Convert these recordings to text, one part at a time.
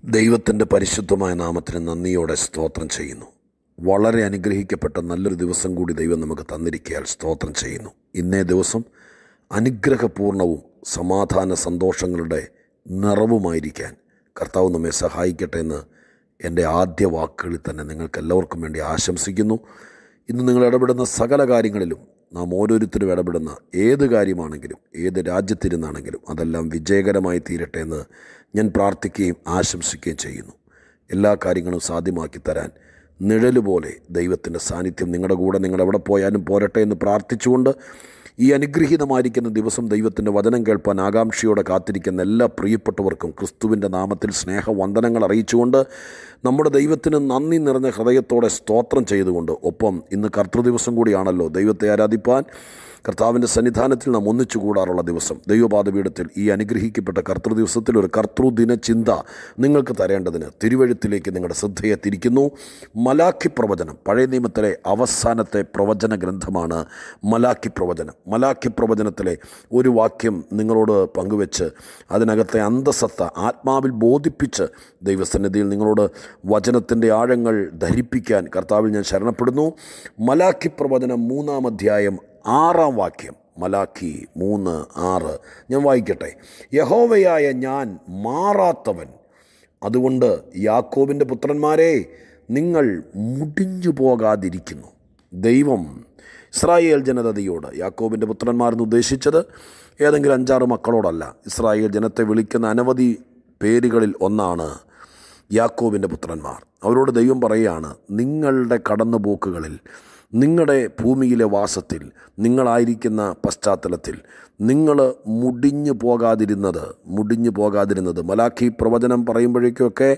ദൈവത്തിൻ്റെ പരിശുദ്ധമായ നാമത്തിന് നന്ദിയോടെ സ്തോത്രം ചെയ്യുന്നു വളരെ അനുഗ്രഹിക്കപ്പെട്ട നല്ലൊരു ദിവസം കൂടി ദൈവം നമുക്ക് തന്നിരിക്കയാൽ സ്തോത്രം ചെയ്യുന്നു ഇന്നേ ദിവസം അനുഗ്രഹപൂർണവും സമാധാന സന്തോഷങ്ങളുടെ നിറവുമായിരിക്കാൻ കർത്താവ് നമ്മെ സഹായിക്കട്ടെ എന്ന് എൻ്റെ ആദ്യ വാക്കുകളിൽ തന്നെ നിങ്ങൾക്ക് എല്ലാവർക്കും വേണ്ടി ആശംസിക്കുന്നു ഇന്ന് നിങ്ങൾ ഇടപെടുന്ന സകല കാര്യങ്ങളിലും നാം ഓരോരുത്തരും ഇടപെടുന്ന ഏത് കാര്യമാണെങ്കിലും ഏത് രാജ്യത്തിരുന്നാണെങ്കിലും അതെല്ലാം വിജയകരമായി തീരട്ടെ എന്ന് ഞാൻ പ്രാർത്ഥിക്കുകയും ആശംസിക്കുകയും ചെയ്യുന്നു എല്ലാ കാര്യങ്ങളും സാധ്യമാക്കി തരാൻ നിഴല് പോലെ ദൈവത്തിൻ്റെ സാന്നിധ്യം നിങ്ങളുടെ കൂടെ നിങ്ങൾ എവിടെ പോയാലും പോരട്ടെ എന്ന് പ്രാർത്ഥിച്ചുകൊണ്ട് ഈ അനുഗ്രഹീതമായിരിക്കുന്ന ദിവസം ദൈവത്തിൻ്റെ വചനം കേൾപ്പാൻ ആകാംക്ഷയോടെ കാത്തിരിക്കുന്ന എല്ലാ പ്രിയപ്പെട്ടവർക്കും ക്രിസ്തുവിൻ്റെ നാമത്തിൽ സ്നേഹവന്ദനങ്ങൾ അറിയിച്ചുകൊണ്ട് നമ്മുടെ ദൈവത്തിന് നന്ദി നിറഞ്ഞ ഹൃദയത്തോടെ സ്തോത്രം ചെയ്തുകൊണ്ട് ഒപ്പം ഇന്ന് കർത്തൃദിവസം കൂടിയാണല്ലോ ദൈവത്തെ ആരാധിപ്പാൻ കർത്താവിൻ്റെ സന്നിധാനത്തിൽ നാം ഒന്നിച്ചു കൂടാറുള്ള ദിവസം ദൈവപാദപീഠത്തിൽ ഈ അനുഗ്രഹിക്കപ്പെട്ട കർത്തൃദിവസത്തിൽ ഒരു കർത്തൃദിന ചിന്ത നിങ്ങൾക്ക് തരേണ്ടതിന് തിരുവഴുത്തിലേക്ക് നിങ്ങളുടെ ശ്രദ്ധയെ തിരിക്കുന്നു മലാഖി പ്രവചനം പഴയ നിയമത്തിലെ അവസാനത്തെ പ്രവചന ഗ്രന്ഥമാണ് മലാഖി പ്രവചനം മലാഖി പ്രവചനത്തിലെ ഒരു വാക്യം നിങ്ങളോട് പങ്കുവെച്ച് അതിനകത്തെ അന്തസത്ത ആത്മാവിൽ ബോധിപ്പിച്ച് ദൈവസന്നിധിയിൽ നിങ്ങളോട് വചനത്തിൻ്റെ ആഴങ്ങൾ ധരിപ്പിക്കാൻ കർത്താവിൽ ഞാൻ ശരണപ്പെടുന്നു മലാഖി പ്രവചനം മൂന്നാം അധ്യായം ആറാം വാക്യം മലാഖി മൂന്ന് ആറ് ഞാൻ വായിക്കട്ടെ യഹോവയായ ഞാൻ മാറാത്തവൻ അതുകൊണ്ട് യാക്കോബിൻ്റെ പുത്രന്മാരെ നിങ്ങൾ മുടിഞ്ഞു പോകാതിരിക്കുന്നു ദൈവം ഇസ്രായേൽ ജനതയോട് യാക്കോബിൻ്റെ പുത്രന്മാരെന്ന് ഉദ്ദേശിച്ചത് ഏതെങ്കിലും അഞ്ചാറ് മക്കളോടല്ല ഇസ്രായേൽ ജനത്തെ വിളിക്കുന്ന അനവധി പേരുകളിൽ ഒന്നാണ് യാക്കോബിൻ്റെ പുത്രന്മാർ അവരോട് ദൈവം പറയുകയാണ് നിങ്ങളുടെ കടന്നുപോക്കുകളിൽ നിങ്ങളുടെ ഭൂമിയിലെ വാസത്തിൽ നിങ്ങളായിരിക്കുന്ന പശ്ചാത്തലത്തിൽ നിങ്ങൾ മുടിഞ്ഞു പോകാതിരുന്നത് മുടിഞ്ഞു പോകാതിരുന്നത് മലാഖി പ്രവചനം പറയുമ്പോഴേക്കൊക്കെ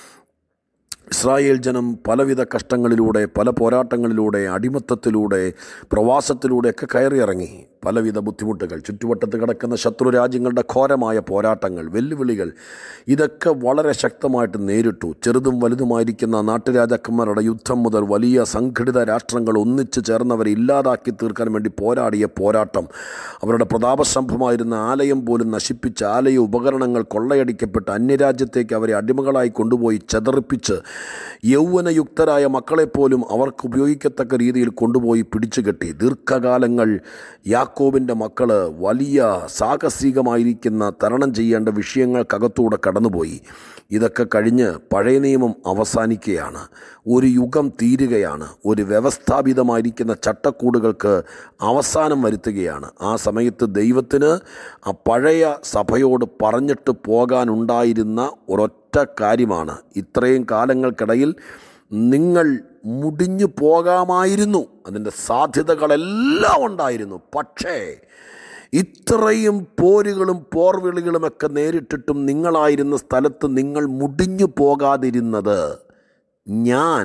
ഇസ്രായേൽ ജനം പലവിധ കഷ്ടങ്ങളിലൂടെ പല പോരാട്ടങ്ങളിലൂടെ അടിമത്തത്തിലൂടെ പ്രവാസത്തിലൂടെയൊക്കെ കയറിയിറങ്ങി പലവിധ ബുദ്ധിമുട്ടുകൾ ചുറ്റുവട്ടത്ത് കിടക്കുന്ന ശത്രു രാജ്യങ്ങളുടെ ഘോരമായ പോരാട്ടങ്ങൾ വെല്ലുവിളികൾ ഇതൊക്കെ വളരെ ശക്തമായിട്ട് നേരിട്ടു ചെറുതും വലുതുമായിരിക്കുന്ന നാട്ടുരാജാക്കന്മാരുടെ യുദ്ധം മുതൽ വലിയ സംഘടിത രാഷ്ട്രങ്ങൾ ഒന്നിച്ചു ചേർന്നവരെ ഇല്ലാതാക്കി തീർക്കാൻ വേണ്ടി പോരാടിയ പോരാട്ടം അവരുടെ പ്രതാപസംഭവമായിരുന്ന ആലയം പോലും നശിപ്പിച്ച് ആലയ ഉപകരണങ്ങൾ കൊള്ളയടിക്കപ്പെട്ട് അന്യരാജ്യത്തേക്ക് അവരെ അടിമകളായി കൊണ്ടുപോയി ചെതറിപ്പിച്ച് യൗവനയുക്തരായ മക്കളെപ്പോലും അവർക്ക് ഉപയോഗിക്കത്തക്ക രീതിയിൽ കൊണ്ടുപോയി പിടിച്ചുകെട്ടി ദീർഘകാലങ്ങൾ യാക്കോബിൻ്റെ മക്കൾ വലിയ സാഹസികമായിരിക്കുന്ന തരണം ചെയ്യേണ്ട വിഷയങ്ങൾക്കകത്തൂടെ കടന്നുപോയി ഇതൊക്കെ കഴിഞ്ഞ് പഴയ നിയമം അവസാനിക്കുകയാണ് ഒരു യുഗം തീരുകയാണ് ഒരു വ്യവസ്ഥാപിതമായിരിക്കുന്ന ചട്ടക്കൂടുകൾക്ക് അവസാനം വരുത്തുകയാണ് ആ സമയത്ത് ദൈവത്തിന് ആ പഴയ സഭയോട് പറഞ്ഞിട്ട് പോകാനുണ്ടായിരുന്ന ഒരൊറ്റ കാര്യമാണ് ഇത്രയും കാലങ്ങൾക്കിടയിൽ നിങ്ങൾ മുടിഞ്ഞു പോകാമായിരുന്നു അതിൻ്റെ സാധ്യതകളെല്ലാം ഉണ്ടായിരുന്നു പക്ഷേ ഇത്രയും പോരുകളും പോർവിളികളുമൊക്കെ നേരിട്ടിട്ടും നിങ്ങളായിരുന്ന സ്ഥലത്ത് നിങ്ങൾ മുടിഞ്ഞു പോകാതിരുന്നത് ഞാൻ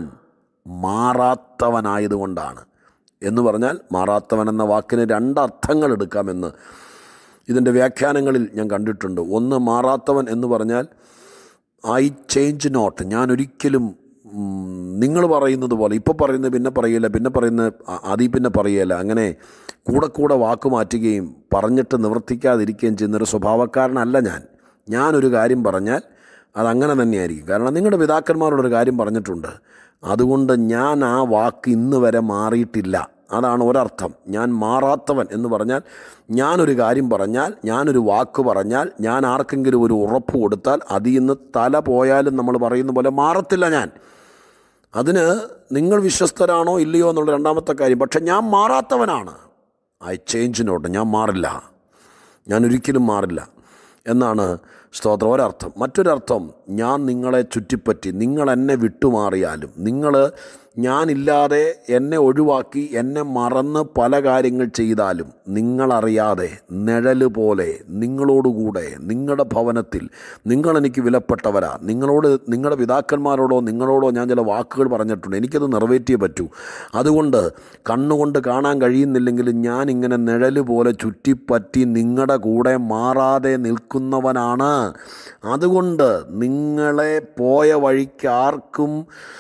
മാറാത്തവനായതുകൊണ്ടാണ് എന്ന് പറഞ്ഞാൽ മാറാത്തവൻ എന്ന വാക്കിന് രണ്ടർത്ഥങ്ങൾ എടുക്കാമെന്ന് ഇതിൻ്റെ വ്യാഖ്യാനങ്ങളിൽ ഞാൻ കണ്ടിട്ടുണ്ട് ഒന്ന് മാറാത്തവൻ എന്ന് പറഞ്ഞാൽ ഐ ചേഞ്ച് നോട്ട് ഞാൻ ഒരിക്കലും നിങ്ങൾ പറയുന്നത് പോലെ ഇപ്പോൾ പറയുന്നത് പിന്നെ പറയില്ല പിന്നെ പറയുന്നത് അതിൽ പിന്നെ പറയല അങ്ങനെ കൂടെ കൂടെ വാക്ക് മാറ്റുകയും പറഞ്ഞിട്ട് നിവർത്തിക്കാതിരിക്കുകയും ചെയ്യുന്നൊരു സ്വഭാവക്കാരനല്ല ഞാൻ ഞാനൊരു കാര്യം പറഞ്ഞാൽ അതങ്ങനെ തന്നെയായിരിക്കും കാരണം നിങ്ങളുടെ പിതാക്കന്മാരോടൊരു കാര്യം പറഞ്ഞിട്ടുണ്ട് അതുകൊണ്ട് ഞാൻ ആ വാക്ക് ഇന്ന് വരെ മാറിയിട്ടില്ല അതാണ് ഒരർത്ഥം ഞാൻ മാറാത്തവൻ എന്ന് പറഞ്ഞാൽ ഞാനൊരു കാര്യം പറഞ്ഞാൽ ഞാനൊരു വാക്ക് പറഞ്ഞാൽ ഞാൻ ആർക്കെങ്കിലും ഒരു ഉറപ്പ് കൊടുത്താൽ അതിൽ നിന്ന് തല പോയാലും നമ്മൾ പറയുന്ന പോലെ മാറത്തില്ല ഞാൻ അതിന് നിങ്ങൾ വിശ്വസ്തരാണോ ഇല്ലയോ എന്നുള്ള രണ്ടാമത്തെ കാര്യം പക്ഷെ ഞാൻ മാറാത്തവനാണ് ഐ ചേഞ്ച് നോട്ട് ഞാൻ മാറില്ല ഞാൻ ഒരിക്കലും മാറില്ല എന്നാണ് സ്തോത്രം ഒരർത്ഥം മറ്റൊരർത്ഥം ഞാൻ നിങ്ങളെ ചുറ്റിപ്പറ്റി നിങ്ങൾ എന്നെ വിട്ടുമാറിയാലും നിങ്ങൾ ഞാനില്ലാതെ എന്നെ ഒഴിവാക്കി എന്നെ മറന്ന് പല കാര്യങ്ങൾ ചെയ്താലും നിങ്ങളറിയാതെ നിഴല് പോലെ നിങ്ങളോടുകൂടെ നിങ്ങളുടെ ഭവനത്തിൽ നിങ്ങളെനിക്ക് വിലപ്പെട്ടവരാ നിങ്ങളോട് നിങ്ങളുടെ പിതാക്കന്മാരോടോ നിങ്ങളോടോ ഞാൻ ചില വാക്കുകൾ പറഞ്ഞിട്ടുണ്ട് എനിക്കത് നിറവേറ്റിയേ പറ്റൂ അതുകൊണ്ട് കണ്ണുകൊണ്ട് കാണാൻ കഴിയുന്നില്ലെങ്കിലും ഞാൻ ഇങ്ങനെ നിഴല് പോലെ ചുറ്റിപ്പറ്റി നിങ്ങളുടെ കൂടെ മാറാതെ നിൽക്കുന്നവനാണ് അതുകൊണ്ട് നിങ്ങളെ പോയ വഴിക്ക് ആർക്കും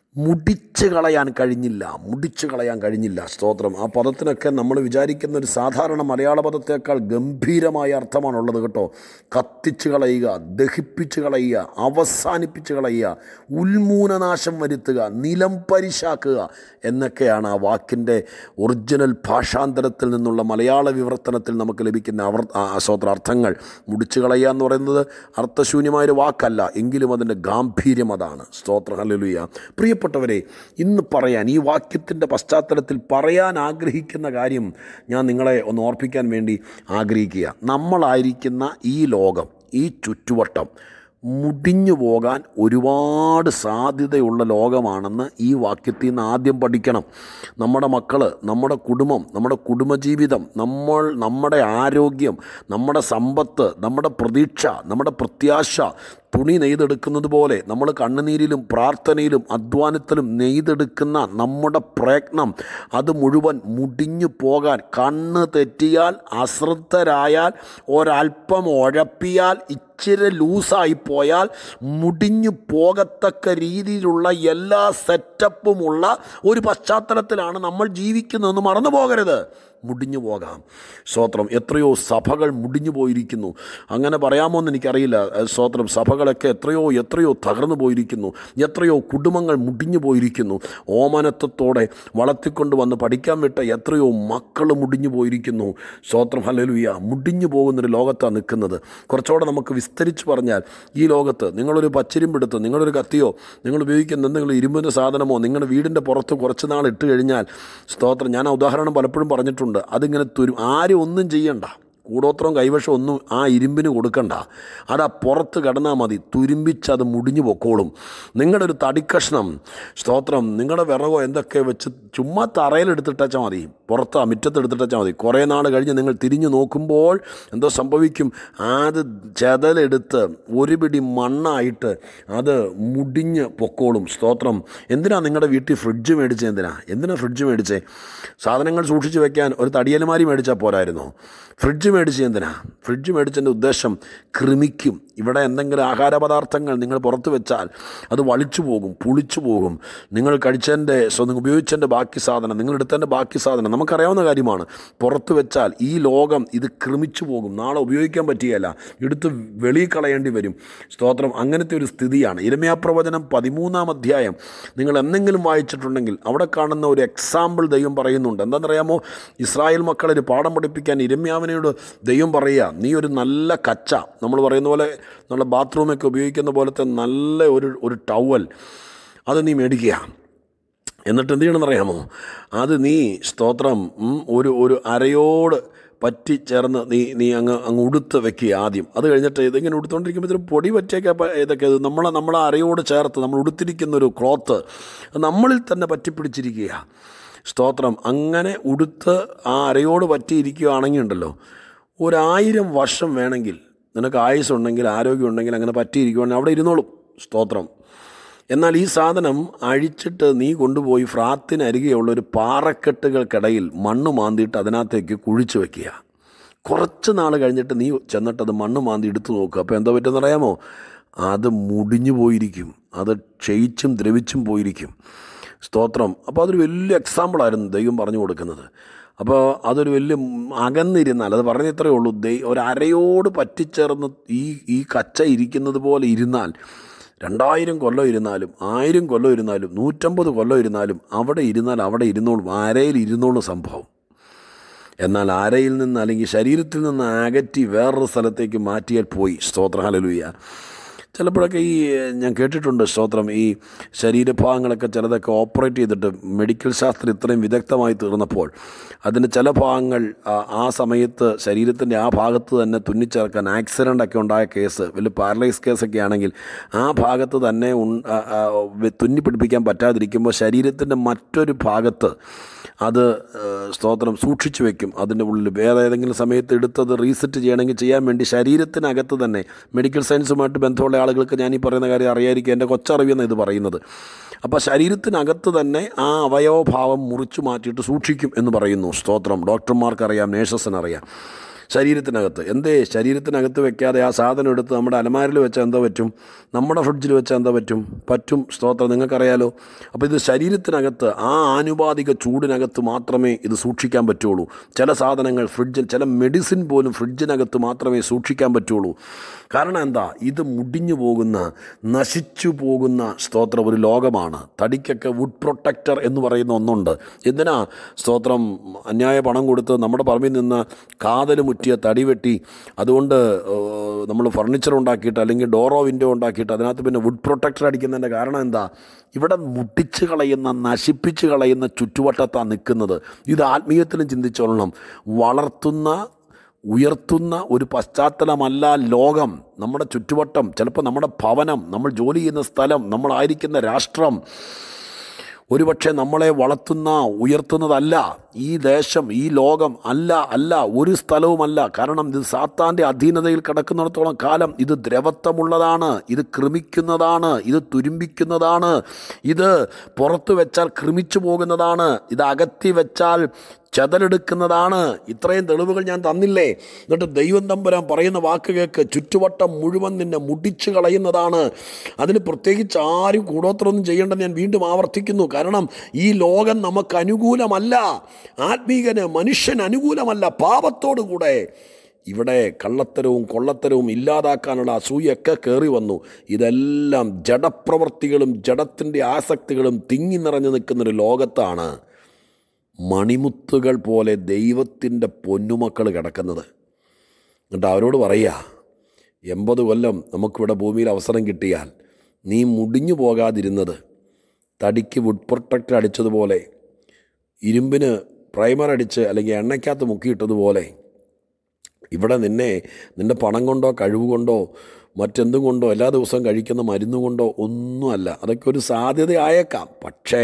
മുടിച്ചു കളയാൻ കഴിഞ്ഞില്ല മുടിച്ചു കളയാൻ കഴിഞ്ഞില്ല സ്തോത്രം ആ പദത്തിനൊക്കെ നമ്മൾ വിചാരിക്കുന്ന ഒരു സാധാരണ മലയാള പദത്തേക്കാൾ ഗംഭീരമായ അർത്ഥമാണുള്ളത് കേട്ടോ കത്തിച്ചു കളയുക ദഹിപ്പിച്ചു കളയുക അവസാനിപ്പിച്ചു കളയുക ഉന്മൂലനാശം വരുത്തുക നിലം പരിശാക്കുക എന്നൊക്കെയാണ് ആ വാക്കിൻ്റെ ഒറിജിനൽ ഭാഷാന്തരത്തിൽ നിന്നുള്ള മലയാള വിവർത്തനത്തിൽ നമുക്ക് ലഭിക്കുന്ന അവർ സ്വത്ര അർത്ഥങ്ങൾ മുടിച്ചു കളയുക എന്ന് പറയുന്നത് അർത്ഥശൂന്യമായൊരു വാക്കല്ല എങ്കിലും അതിൻ്റെ ഗാംഭീര്യം അതാണ് സ്തോത്ര ഹല്ലേലൂയ പ്രിയപ്പെട്ടവരെ ഇന്ന് പറയാൻ ഈ വാക്യത്തിൻ്റെ പശ്ചാത്തലത്തിൽ പറയാൻ ആഗ്രഹിക്കുന്ന കാര്യം ഞാൻ നിങ്ങളെ ഒന്ന് ഓർപ്പിക്കാൻ വേണ്ടി ആഗ്രഹിക്കുക നമ്മളായിരിക്കുന്ന ഈ ലോകം ഈ ചുറ്റുവട്ടം മുടിഞ്ഞു പോകാൻ ഒരുപാട് സാധ്യതയുള്ള ലോകമാണെന്ന് ഈ വാക്യത്തിൽ നിന്ന് ആദ്യം പഠിക്കണം നമ്മുടെ മക്കൾ നമ്മുടെ കുടുംബം നമ്മുടെ കുടുംബജീവിതം നമ്മൾ നമ്മുടെ ആരോഗ്യം നമ്മുടെ സമ്പത്ത് നമ്മുടെ പ്രതീക്ഷ നമ്മുടെ പ്രത്യാശ തുണി നെയ്തെടുക്കുന്നത് പോലെ നമ്മൾ കണ്ണുനീരിലും പ്രാർത്ഥനയിലും അധ്വാനത്തിലും നെയ്തെടുക്കുന്ന നമ്മുടെ പ്രയത്നം അത് മുഴുവൻ മുടിഞ്ഞു പോകാൻ കണ്ണ് തെറ്റിയാൽ അശ്രദ്ധരായാൽ ഒരല്പം ഉഴപ്പിയാൽ ഇച്ചിരി ലൂസായി പോയാൽ മുടിഞ്ഞു പോകത്തക്ക രീതിയിലുള്ള എല്ലാ സെറ്റപ്പുമുള്ള ഒരു പശ്ചാത്തലത്തിലാണ് നമ്മൾ ജീവിക്കുന്നതെന്ന് മറന്നു പോകരുത് മുടിഞ്ഞു പോകാം സ്തോത്രം എത്രയോ സഭകൾ മുടിഞ്ഞു പോയിരിക്കുന്നു അങ്ങനെ പറയാമോ എന്ന് എനിക്കറിയില്ല സ്തോത്രം സഭകളൊക്കെ എത്രയോ എത്രയോ തകർന്നു പോയിരിക്കുന്നു എത്രയോ കുടുംബങ്ങൾ മുടിഞ്ഞു പോയിരിക്കുന്നു ഓമനത്വത്തോടെ വളർത്തിക്കൊണ്ട് വന്ന് പഠിക്കാൻ വിട്ട എത്രയോ മക്കൾ മുടിഞ്ഞു പോയിരിക്കുന്നു സ്തോത്രം ഹലലുയ മുടിഞ്ഞു പോകുന്നൊരു ലോകത്താണ് നിൽക്കുന്നത് കുറച്ചുകൂടെ നമുക്ക് വിസ്തരിച്ച് പറഞ്ഞാൽ ഈ ലോകത്ത് നിങ്ങളൊരു പച്ചിരിമ്പെടുത്ത് നിങ്ങളൊരു കത്തിയോ നിങ്ങൾ ഉപയോഗിക്കുന്ന എന്തെങ്കിലും ഇരുമ്പിൻ്റെ സാധനമോ നിങ്ങളുടെ വീടിൻ്റെ പുറത്ത് കുറച്ച് നാൾ ഇട്ട് കഴിഞ്ഞാൽ സ്തോത്രം ഞാൻ ആ ഉദാഹരണം പലപ്പോഴും പറഞ്ഞിട്ടുണ്ട് അതിങ്ങനെ തുരു ആരും ഒന്നും ചെയ്യണ്ട കൂടോത്രം കൈവശം ഒന്നും ആ ഇരുമ്പിന് കൊടുക്കണ്ട അത് ആ പുറത്ത് കിടന്നാൽ മതി തുരുമ്പിച്ച് അത് മുടിഞ്ഞു പൊക്കോളും നിങ്ങളുടെ ഒരു തടിക്കഷ്ണം സ്തോത്രം നിങ്ങളുടെ വിറകോ എന്തൊക്കെ വെച്ച് ചുമ്മാ തറയിലെടുത്തിട്ടാച്ചാൽ മതി പുറത്ത് ആ മുറ്റത്തെടുത്തിട്ടാച്ചാൽ മതി കുറേ നാൾ കഴിഞ്ഞ് നിങ്ങൾ തിരിഞ്ഞു നോക്കുമ്പോൾ എന്തോ സംഭവിക്കും അത് ചെതലെടുത്ത് ഒരു പിടി മണ്ണായിട്ട് അത് മുടിഞ്ഞ് പൊക്കോളും സ്തോത്രം എന്തിനാ നിങ്ങളുടെ വീട്ടിൽ ഫ്രിഡ്ജ് മേടിച്ചത് എന്തിനാ എന്തിനാ ഫ്രിഡ്ജ് മേടിച്ചേ സാധനങ്ങൾ സൂക്ഷിച്ച് വെക്കാൻ ഒരു തടിയലുമാരി മേടിച്ചാൽ പോരായിരുന്നോ ഫ്രിഡ്ജ് മേടിച്ച് എന്തിനാ ഫ്രിഡ്ജ് മേടിച്ചതിൻ്റെ ഉദ്ദേശം കൃമിക്കും ഇവിടെ എന്തെങ്കിലും ആഹാര പദാർത്ഥങ്ങൾ നിങ്ങൾ പുറത്ത് വെച്ചാൽ അത് വളിച്ചു പോകും പുളിച്ചു പോകും നിങ്ങൾ കഴിച്ചതിൻ്റെ സ്വന്തം ഉപയോഗിച്ചതിൻ്റെ ബാക്കി സാധനം നിങ്ങൾ എടുത്തതിൻ്റെ ബാക്കി സാധനം നമുക്കറിയാവുന്ന കാര്യമാണ് പുറത്ത് വെച്ചാൽ ഈ ലോകം ഇത് ക്രമിച്ചു പോകും നാളെ ഉപയോഗിക്കാൻ പറ്റിയല്ല എടുത്ത് വെളിയിൽ കളയേണ്ടി വരും സ്തോത്രം അങ്ങനത്തെ ഒരു സ്ഥിതിയാണ് ഇരമ്യാപ്രവചനം പതിമൂന്നാം അധ്യായം നിങ്ങൾ എന്തെങ്കിലും വായിച്ചിട്ടുണ്ടെങ്കിൽ അവിടെ കാണുന്ന ഒരു എക്സാമ്പിൾ ദൈവം പറയുന്നുണ്ട് എന്താണെന്നറിയാമോ ഇസ്രായേൽ മക്കളെ ഒരു പാഠം പഠിപ്പിക്കാൻ ഇരമ്യാവിനോട് ദൈവം പറയുക നീ ഒരു നല്ല കച്ച നമ്മൾ പറയുന്ന പോലെ നമ്മുടെ ബാത്റൂമൊക്കെ ഉപയോഗിക്കുന്ന പോലത്തെ നല്ല ഒരു ഒരു ടവൽ അത് നീ മേടിക്കുക എന്നിട്ട് എന്ത് ചെയ്യണമെന്നറിയാമോ അത് നീ സ്തോത്രം ഉം, ഒരു ഒരു അരയോട് പറ്റി ചേർന്ന് നീ നീ അങ്ങ് അങ്ങ് ഉടുത്ത് വെക്കുക ആദ്യം അത് കഴിഞ്ഞിട്ട് ഇതിങ്ങനെ ഉടുത്തുകൊണ്ടിരിക്കുമ്പോഴത്തേനും പൊടി പറ്റിയൊക്കെ പ- ഇതൊക്കെ ഇത് നമ്മളെ നമ്മളെ അരയോട് ചേർത്ത് നമ്മൾ ഉടുത്തിരിക്കുന്ന ഒരു ക്ലോത്ത് നമ്മളിൽ തന്നെ പറ്റിപ്പിടിച്ചിരിക്കുക സ്തോത്രം അങ്ങനെ ഉടുത്ത് ആ അരയോട് പറ്റിയിരിക്കുകയാണെങ്കിൽ ഉണ്ടല്ലോ ഒരായിരം വർഷം വേണമെങ്കിൽ നിനക്ക് ആയുസ്സുണ്ടെങ്കിൽ ആരോഗ്യം ഉണ്ടെങ്കിൽ അങ്ങനെ പറ്റിയിരിക്കുവാണെങ്കിൽ അവിടെ ഇരുന്നോളും സ്തോത്രം എന്നാൽ ഈ സാധനം അഴിച്ചിട്ട് നീ കൊണ്ടുപോയി ഫ്രാത്തിനരികെയുള്ള ഒരു പാറക്കെട്ടുകൾക്കിടയിൽ മണ്ണ് മാന്തിയിട്ട് അതിനകത്തേക്ക് കുഴിച്ചു വെക്കുക കുറച്ച് നാൾ കഴിഞ്ഞിട്ട് നീ ചെന്നിട്ട് അത് മണ്ണ് മാന്തി എടുത്തു നോക്കുക അപ്പോൾ എന്താ പറ്റുമെന്ന് അറിയാമോ അത് മുടിഞ്ഞു പോയിരിക്കും അത് ക്ഷയിച്ചും ദ്രവിച്ചും പോയിരിക്കും സ്തോത്രം അപ്പോൾ അതൊരു വലിയ എക്സാമ്പിളായിരുന്നു ദൈവം പറഞ്ഞു കൊടുക്കുന്നത് അപ്പോൾ അതൊരു വലിയ അകന്നിരുന്നാൽ അത് പറഞ്ഞ ഇത്രയേ ഉള്ളൂ ദൈ ഒരു അരയോട് പറ്റിച്ചേർന്ന് ഈ ഈ കച്ച ഇരിക്കുന്നത് പോലെ ഇരുന്നാൽ രണ്ടായിരം കൊല്ലം ഇരുന്നാലും ആയിരം കൊല്ലം ഇരുന്നാലും നൂറ്റമ്പത് കൊല്ലം ഇരുന്നാലും അവിടെ ഇരുന്നാൽ അവിടെ ഇരുന്നോളും അരയിൽ ഇരുന്നോളും സംഭവം എന്നാൽ അരയിൽ നിന്ന് അല്ലെങ്കിൽ ശരീരത്തിൽ നിന്ന് അകറ്റി വേറൊരു സ്ഥലത്തേക്ക് മാറ്റിയാൽ പോയി സ്തോത്ര ഹലലുയ്യ ചിലപ്പോഴൊക്കെ ഈ ഞാൻ കേട്ടിട്ടുണ്ട് സ്തോത്രം ഈ ശരീരഭാഗങ്ങളൊക്കെ ചിലതൊക്കെ ഓപ്പറേറ്റ് ചെയ്തിട്ട് മെഡിക്കൽ ശാസ്ത്രം ഇത്രയും വിദഗ്ധമായി തീർന്നപ്പോൾ അതിൻ്റെ ചില ഭാഗങ്ങൾ ആ- ആ സമയത്ത് ശരീരത്തിൻ്റെ ആ ഭാഗത്ത് തന്നെ തുന്നിച്ചേർക്കാൻ ആക്സിഡൻ്റ് ഒക്കെ ഉണ്ടായ കേസ് വലിയ പാരലൈസ് കേസൊക്കെ ആണെങ്കിൽ ആ ഭാഗത്ത് തന്നെ ഉൺ- ആ- ആ വെ- തുന്നി പിടിപ്പിക്കാൻ പറ്റാതിരിക്കുമ്പോൾ ശരീരത്തിൻ്റെ മറ്റൊരു ഭാഗത്ത് അത് ഏഹ്, സ്തോത്രം സൂക്ഷിച്ചു വെക്കും അതിൻ്റെ ഉള്ളിൽ വേറെ ഏതെങ്കിലും സമയത്ത് എടുത്തത് റീസെറ്റ് ചെയ്യണമെങ്കിൽ ചെയ്യാൻ വേണ്ടി ശരീരത്തിനകത്ത് തന്നെ മെഡിക്കൽ സയൻസുമായിട്ട് ബന്ധമുള്ള ആളുകൾക്ക് ഞാൻ ഈ പറയുന്ന കാര്യം അറിയായിരിക്കും എൻ്റെ കൊച്ചറിവെന്ന് ഇത് പറയുന്നത് അപ്പോൾ ശരീരത്തിനകത്ത് തന്നെ ആ അവയവഭാവം മുറിച്ചു മാറ്റിയിട്ട് സൂക്ഷിക്കും എന്ന് പറയുന്നു സ്തോത്രം ഡോക്ടർമാർക്കറിയാം നേഴ്സസിനറിയാം ശരീരത്തിനകത്ത് എന്തേ ശരീരത്തിനകത്ത് വെക്കാതെ ആ സാധനം എടുത്ത് നമ്മുടെ അലമാരിൽ വെച്ചാൽ എന്താ പറ്റും നമ്മുടെ ഫ്രിഡ്ജിൽ വെച്ചാൽ എന്താ പറ്റും പറ്റും സ്തോത്രം നിങ്ങൾക്കറിയാലോ അപ്പോൾ ഇത് ശരീരത്തിനകത്ത് ആ ആനുപാതിക ചൂടിനകത്ത് മാത്രമേ ഇത് സൂക്ഷിക്കാൻ പറ്റുള്ളൂ ചില സാധനങ്ങൾ ഫ്രിഡ്ജിൽ ചില മെഡിസിൻ പോലും ഫ്രിഡ്ജിനകത്ത് മാത്രമേ സൂക്ഷിക്കാൻ പറ്റുള്ളൂ കാരണം എന്താ ഇത് മുടിഞ്ഞു പോകുന്ന നശിച്ചു പോകുന്ന സ്തോത്രം ഒരു ലോകമാണ് തടിക്കൊക്കെ വുഡ് പ്രൊട്ടക്ടർ എന്ന് പറയുന്ന ഒന്നുണ്ട് എന്തിനാ സ്തോത്രം അന്യായ പണം കൊടുത്ത് നമ്മുടെ പറമ്പിൽ നിന്ന് കാതൽ മുറ്റിയ തടി വെട്ടി അതുകൊണ്ട് നമ്മൾ ഫർണിച്ചർ ഉണ്ടാക്കിയിട്ട് അല്ലെങ്കിൽ ഡോറോ വിൻഡോ ഉണ്ടാക്കിയിട്ട് അതിനകത്ത് പിന്നെ വുഡ് പ്രൊട്ടക്ടർ അടിക്കുന്നതിൻ്റെ കാരണം എന്താ ഇവിടെ മുട്ടിച്ച് കളയുന്ന നശിപ്പിച്ച് കളയുന്ന ചുറ്റുവട്ടത്താണ് നിൽക്കുന്നത് ഇത് ആത്മീയത്തിലും ചിന്തിച്ചോളണം വളർത്തുന്ന ഉയർത്തുന്ന ഒരു പശ്ചാത്തലമല്ല ലോകം നമ്മുടെ ചുറ്റുവട്ടം ചിലപ്പോൾ നമ്മുടെ ഭവനം നമ്മൾ ജോലി ചെയ്യുന്ന സ്ഥലം നമ്മളായിരിക്കുന്ന രാഷ്ട്രം ഒരുപക്ഷെ നമ്മളെ വളർത്തുന്ന ഉയർത്തുന്നതല്ല ഈ ദേശം ഈ ലോകം അല്ല അല്ല ഒരു സ്ഥലവുമല്ല കാരണം ഇത് സാത്താൻ്റെ അധീനതയിൽ കിടക്കുന്നിടത്തോളം കാലം ഇത് ദ്രവത്വമുള്ളതാണ് ഇത് ക്രമിക്കുന്നതാണ് ഇത് തുരുമ്പിക്കുന്നതാണ് ഇത് പുറത്തു വെച്ചാൽ ക്രമിച്ചു പോകുന്നതാണ് ഇത് അകത്തി വെച്ചാൽ ചെതലെടുക്കുന്നതാണ് ഇത്രയും തെളിവുകൾ ഞാൻ തന്നില്ലേ എന്നിട്ട് ദൈവം തമ്പുരാൻ പറയുന്ന വാക്ക് കേൾക്ക് ചുറ്റുവട്ടം മുഴുവൻ നിന്നെ മുടിച്ചു കളയുന്നതാണ് അതിന് പ്രത്യേകിച്ച് ആരും കൂടോത്രമൊന്നും ചെയ്യേണ്ടെന്ന് ഞാൻ വീണ്ടും ആവർത്തിക്കുന്നു കാരണം ഈ ലോകം നമുക്ക് അനുകൂലമല്ല ആത്മീകന് മനുഷ്യൻ അനുകൂലമല്ല പാപത്തോടു കൂടെ ഇവിടെ കള്ളത്തരവും കൊള്ളത്തരവും ഇല്ലാതാക്കാനുള്ള അസൂയൊക്കെ കയറി വന്നു ഇതെല്ലാം ജഡപ്രവൃത്തികളും ജഡത്തിൻ്റെ ആസക്തികളും തിങ്ങി നിറഞ്ഞു നിൽക്കുന്നൊരു ലോകത്താണ് മണിമുത്തുകൾ പോലെ ദൈവത്തിൻ്റെ പൊന്നുമക്കൾ കിടക്കുന്നത് എന്നിട്ട് അവരോട് പറയുക എൺപത് കൊല്ലം നമുക്കിവിടെ ഭൂമിയിൽ അവസരം കിട്ടിയാൽ നീ മുടിഞ്ഞു പോകാതിരുന്നത് തടിക്ക് വുഡ് പ്രൊട്ടക്ടർ അടിച്ചതുപോലെ ഇരുമ്പിന് പ്രൈമർ അടിച്ച് അല്ലെങ്കിൽ എണ്ണയ്ക്കകത്ത് മുക്കിയിട്ടതുപോലെ ഇവിടെ നിന്നെ നിൻ്റെ പണം കൊണ്ടോ കഴിവ് കൊണ്ടോ മറ്റെന്തും കൊണ്ടോ എല്ലാ ദിവസവും കഴിക്കുന്ന മരുന്ന് കൊണ്ടോ ഒന്നുമല്ല അതൊക്കെ ഒരു സാധ്യതയായേക്കാം പക്ഷേ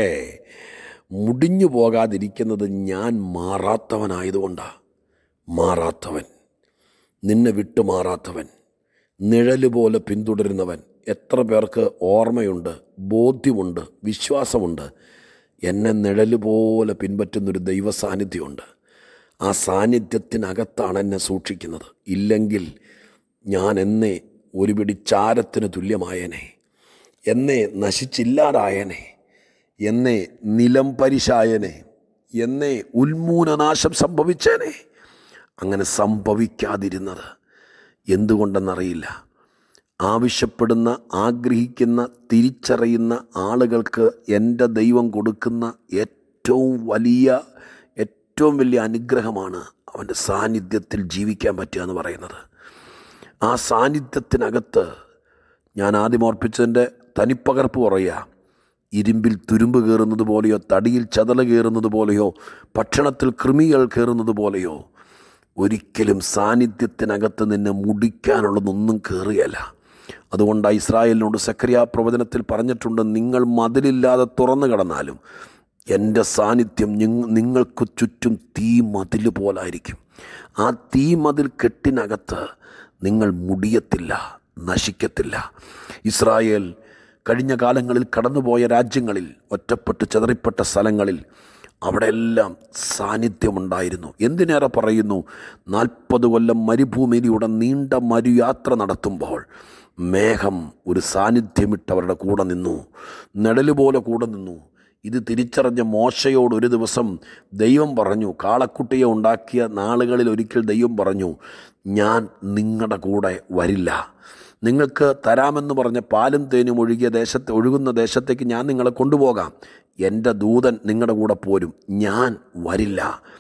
മുടിഞ്ഞു പോകാതിരിക്കുന്നത് ഞാൻ മാറാത്തവനായതുകൊണ്ടാണ് മാറാത്തവൻ നിന്നെ വിട്ടു മാറാത്തവൻ നിഴല് പോലെ പിന്തുടരുന്നവൻ എത്ര പേർക്ക് ഓർമ്മയുണ്ട് ബോധ്യമുണ്ട് വിശ്വാസമുണ്ട് എന്നെ നിഴല് പോലെ പിൻപറ്റുന്നൊരു ദൈവ സാന്നിധ്യമുണ്ട് ആ സാന്നിധ്യത്തിനകത്താണ് എന്നെ സൂക്ഷിക്കുന്നത് ഇല്ലെങ്കിൽ ഞാൻ എന്നെ ഒരു പിടി ചാരത്തിന് തുല്യമായനെ എന്നെ നശിച്ചില്ലാതായനെ എന്നെ നിലം പരിശായനെ എന്നെ ഉന്മൂലനാശം സംഭവിച്ചേനെ അങ്ങനെ സംഭവിക്കാതിരുന്നത് എന്തുകൊണ്ടെന്നറിയില്ല ആവശ്യപ്പെടുന്ന ആഗ്രഹിക്കുന്ന തിരിച്ചറിയുന്ന ആളുകൾക്ക് എൻ്റെ ദൈവം കൊടുക്കുന്ന ഏറ്റവും വലിയ ഏറ്റവും വലിയ അനുഗ്രഹമാണ് അവൻ്റെ സാന്നിധ്യത്തിൽ ജീവിക്കാൻ പറ്റുക എന്ന് പറയുന്നത് ആ സാന്നിധ്യത്തിനകത്ത് ഞാൻ ആദ്യം ഓർപ്പിച്ചതിൻ്റെ തനിപ്പകർപ്പ് പറയുക ഇരുമ്പിൽ തുരുമ്പ് കയറുന്നത് പോലെയോ തടിയിൽ ചതല കയറുന്നത് പോലെയോ ഭക്ഷണത്തിൽ കൃമികൾ കയറുന്നത് പോലെയോ ഒരിക്കലും സാന്നിധ്യത്തിനകത്ത് നിന്നെ മുടിക്കാനുള്ളതൊന്നും കയറുകയല്ല അതുകൊണ്ട് ഇസ്രായേലിനോട് സക്രിയ പ്രവചനത്തിൽ പറഞ്ഞിട്ടുണ്ട് നിങ്ങൾ മതിലില്ലാതെ തുറന്നു കിടന്നാലും എൻ്റെ സാന്നിധ്യം നിങ്ങൾക്ക് ചുറ്റും തീ മതിൽ പോലായിരിക്കും ആ തീ മതിൽ കെട്ടിനകത്ത് നിങ്ങൾ മുടിയത്തില്ല നശിക്കത്തില്ല ഇസ്രായേൽ കഴിഞ്ഞ കാലങ്ങളിൽ കടന്നുപോയ രാജ്യങ്ങളിൽ ഒറ്റപ്പെട്ട് ചെതറിപ്പെട്ട സ്ഥലങ്ങളിൽ അവിടെയെല്ലാം സാന്നിധ്യമുണ്ടായിരുന്നു എന്തിനേറെ പറയുന്നു നാൽപ്പത് കൊല്ലം മരുഭൂമിയിലൂടെ നീണ്ട മരുയാത്ര നടത്തുമ്പോൾ മേഘം ഒരു സാന്നിധ്യമിട്ടവരുടെ കൂടെ നിന്നു നിഴല് പോലെ കൂടെ നിന്നു ഇത് തിരിച്ചറിഞ്ഞ മോശയോട് ഒരു ദിവസം ദൈവം പറഞ്ഞു കാളക്കുട്ടിയെ ഉണ്ടാക്കിയ നാളുകളിൽ ഒരിക്കൽ ദൈവം പറഞ്ഞു ഞാൻ നിങ്ങളുടെ കൂടെ വരില്ല നിങ്ങൾക്ക് തരാമെന്ന് പറഞ്ഞ പാലും തേനും ഒഴുകിയ ദേശത്ത് ഒഴുകുന്ന ദേശത്തേക്ക് ഞാൻ നിങ്ങളെ കൊണ്ടുപോകാം എൻ്റെ ദൂതൻ നിങ്ങളുടെ കൂടെ പോരും ഞാൻ വരില്ല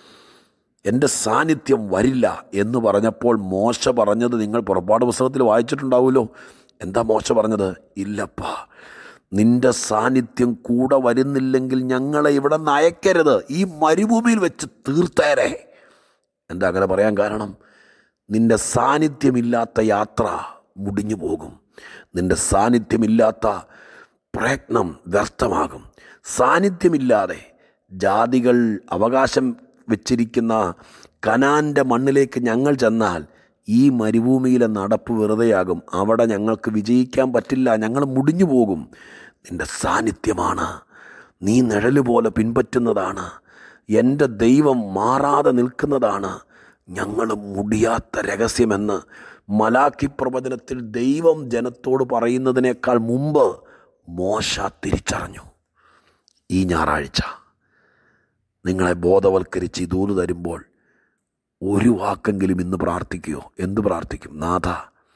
എൻ്റെ സാന്നിധ്യം വരില്ല എന്ന് പറഞ്ഞപ്പോൾ മോശ പറഞ്ഞത് നിങ്ങൾ പുറപ്പാട് പുസ്തകത്തിൽ വായിച്ചിട്ടുണ്ടാവുമല്ലോ എന്താ മോശ പറഞ്ഞത് ഇല്ലപ്പാ നിന്റെ സാന്നിധ്യം കൂടെ വരുന്നില്ലെങ്കിൽ ഞങ്ങളെ ഇവിടെ നിന്ന് അയക്കരുത് ഈ മരുഭൂമിയിൽ വെച്ച് തീർത്തേരെ എന്താ അങ്ങനെ പറയാൻ കാരണം നിന്റെ സാന്നിധ്യമില്ലാത്ത യാത്ര മുടിഞ്ഞു പോകും നിന്റെ സാന്നിധ്യമില്ലാത്ത പ്രയത്നം വ്യർത്ഥമാകും സാന്നിധ്യമില്ലാതെ ജാതികൾ അവകാശം വെച്ചിരിക്കുന്ന കനാൻ്റെ മണ്ണിലേക്ക് ഞങ്ങൾ ചെന്നാൽ ഈ മരുഭൂമിയിലെ നടപ്പ് വെറുതെയാകും അവിടെ ഞങ്ങൾക്ക് വിജയിക്കാൻ പറ്റില്ല ഞങ്ങൾ മുടിഞ്ഞു പോകും നിന്റെ സാന്നിധ്യമാണ് നീ നിഴല് പോലെ പിൻപറ്റുന്നതാണ് എൻ്റെ ദൈവം മാറാതെ നിൽക്കുന്നതാണ് ഞങ്ങൾ മുടിയാത്ത രഹസ്യമെന്ന് മലാക്കി പ്രവചനത്തിൽ ദൈവം ജനത്തോട് പറയുന്നതിനേക്കാൾ മുമ്പ് മോശ തിരിച്ചറിഞ്ഞു ഈ ഞായറാഴ്ച നിങ്ങളെ ബോധവൽക്കരിച്ച് ഈ ദൂത് തരുമ്പോൾ ഒരു വാക്കെങ്കിലും ഇന്ന് പ്രാർത്ഥിക്കുകയോ എന്ത് പ്രാർത്ഥിക്കും നാഥ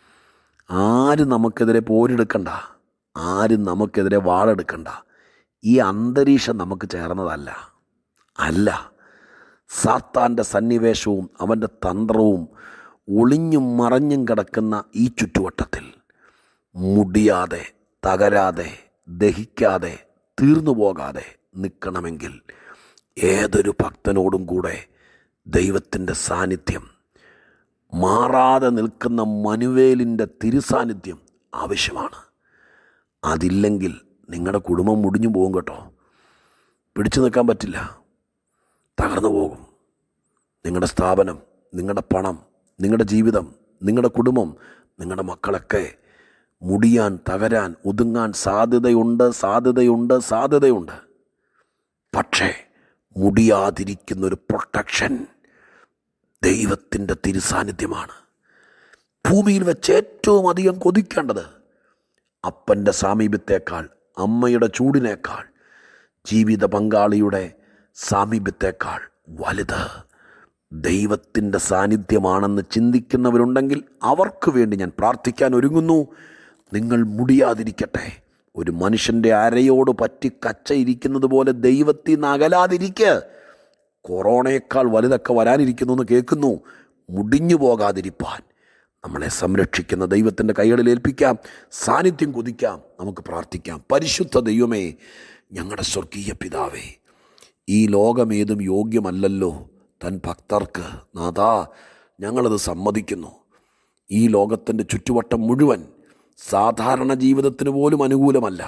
ആരും നമുക്കെതിരെ പോരെടുക്കണ്ട ആരും നമുക്കെതിരെ വാളെടുക്കണ്ട ഈ അന്തരീക്ഷം നമുക്ക് ചേർന്നതല്ല അല്ല സാത്താൻ്റെ സന്നിവേശവും അവൻ്റെ തന്ത്രവും ഒളിഞ്ഞും മറഞ്ഞും കിടക്കുന്ന ഈ ചുറ്റുവട്ടത്തിൽ മുടിയാതെ തകരാതെ ദഹിക്കാതെ തീർന്നു പോകാതെ നിൽക്കണമെങ്കിൽ ഏതൊരു ഭക്തനോടും കൂടെ ദൈവത്തിൻ്റെ സാന്നിധ്യം മാറാതെ നിൽക്കുന്ന മനുവേലിൻ്റെ തിരുസാന്നിധ്യം ആവശ്യമാണ് അതില്ലെങ്കിൽ നിങ്ങളുടെ കുടുംബം മുടിഞ്ഞു പോകും കേട്ടോ പിടിച്ചു നിൽക്കാൻ പറ്റില്ല തകർന്നു പോകും നിങ്ങളുടെ സ്ഥാപനം നിങ്ങളുടെ പണം നിങ്ങളുടെ ജീവിതം നിങ്ങളുടെ കുടുംബം നിങ്ങളുടെ മക്കളൊക്കെ മുടിയാൻ തകരാൻ ഒതുങ്ങാൻ സാധ്യതയുണ്ട് സാധ്യതയുണ്ട് സാധ്യതയുണ്ട് പക്ഷേ മുടിയാതിരിക്കുന്നൊരു പ്രൊട്ടക്ഷൻ ദൈവത്തിൻ്റെ തിരുസാന്നിധ്യമാണ് ഭൂമിയിൽ വെച്ച് ഏറ്റവും അധികം കൊതിക്കേണ്ടത് അപ്പൻ്റെ സാമീപ്യത്തേക്കാൾ അമ്മയുടെ ചൂടിനേക്കാൾ ജീവിത പങ്കാളിയുടെ സാമീപ്യത്തേക്കാൾ വലുത് ദൈവത്തിൻ്റെ സാന്നിധ്യമാണെന്ന് ചിന്തിക്കുന്നവരുണ്ടെങ്കിൽ അവർക്ക് വേണ്ടി ഞാൻ പ്രാർത്ഥിക്കാൻ ഒരുങ്ങുന്നു നിങ്ങൾ മുടിയാതിരിക്കട്ടെ ഒരു മനുഷ്യൻ്റെ അരയോട് പറ്റി കച്ചയിരിക്കുന്നത് പോലെ ദൈവത്തിൽ നിന്ന് അകലാതിരിക്കുക കൊറോണയേക്കാൾ വലുതൊക്കെ വരാനിരിക്കുന്നു എന്ന് കേൾക്കുന്നു മുടിഞ്ഞു പോകാതിരിപ്പാൻ നമ്മളെ സംരക്ഷിക്കുന്ന ദൈവത്തിൻ്റെ കൈകളിൽ ഏൽപ്പിക്കാം സാന്നിധ്യം കൊതിക്കാം നമുക്ക് പ്രാർത്ഥിക്കാം പരിശുദ്ധ ദൈവമേ ഞങ്ങളുടെ സ്വർഗീയ പിതാവേ ഈ ലോകമേതും യോഗ്യമല്ലല്ലോ തൻ ഭക്തർക്ക് നാഥാ ഞങ്ങളത് സമ്മതിക്കുന്നു ഈ ലോകത്തിൻ്റെ ചുറ്റുവട്ടം മുഴുവൻ സാധാരണ ജീവിതത്തിന് പോലും അനുകൂലമല്ല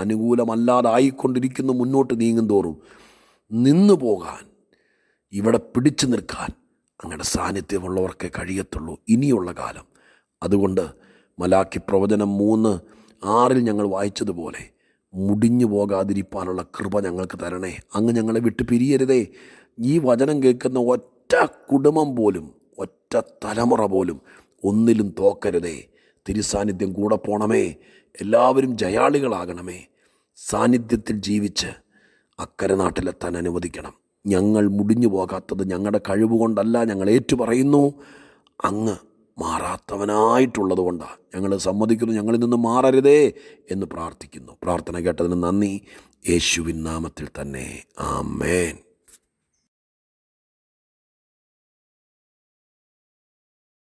അനുകൂലമല്ലാതായിക്കൊണ്ടിരിക്കുന്നു മുന്നോട്ട് നീങ്ങും തോറും നിന്നു പോകാൻ ഇവിടെ പിടിച്ചു നിൽക്കാൻ അങ്ങയുടെ സാന്നിധ്യമുള്ളവർക്കേ കഴിയത്തുള്ളൂ ഇനിയുള്ള കാലം അതുകൊണ്ട് മലാക്കി പ്രവചനം മൂന്ന് ആറിൽ ഞങ്ങൾ വായിച്ചതുപോലെ മുടിഞ്ഞു പോകാതിരിക്കാനുള്ള കൃപ ഞങ്ങൾക്ക് തരണേ അങ്ങ് ഞങ്ങളെ വിട്ട് പിരിയരുതേ ഈ വചനം കേൾക്കുന്ന ഒറ്റ കുടുംബം പോലും ഒറ്റ തലമുറ പോലും ഒന്നിലും തോക്കരുതേ തിരുസാന്നിധ്യം കൂടെ പോണമേ എല്ലാവരും ജയാളികളാകണമേ സാന്നിധ്യത്തിൽ ജീവിച്ച് അക്കരെ നാട്ടിലെത്താൻ അനുവദിക്കണം ഞങ്ങൾ മുടിഞ്ഞു പോകാത്തത് ഞങ്ങളുടെ കഴിവുകൊണ്ടല്ല ഞങ്ങൾ ഏറ്റുപറയുന്നു അങ്ങ് മാറാത്തവനായിട്ടുള്ളത് കൊണ്ടാണ് ഞങ്ങൾ സമ്മതിക്കുന്നു ഞങ്ങളിൽ നിന്ന് മാറരുതേ എന്ന് പ്രാർത്ഥിക്കുന്നു പ്രാർത്ഥന കേട്ടതിന് നന്ദി യേശുവിൻ നാമത്തിൽ തന്നെ ആമേൻ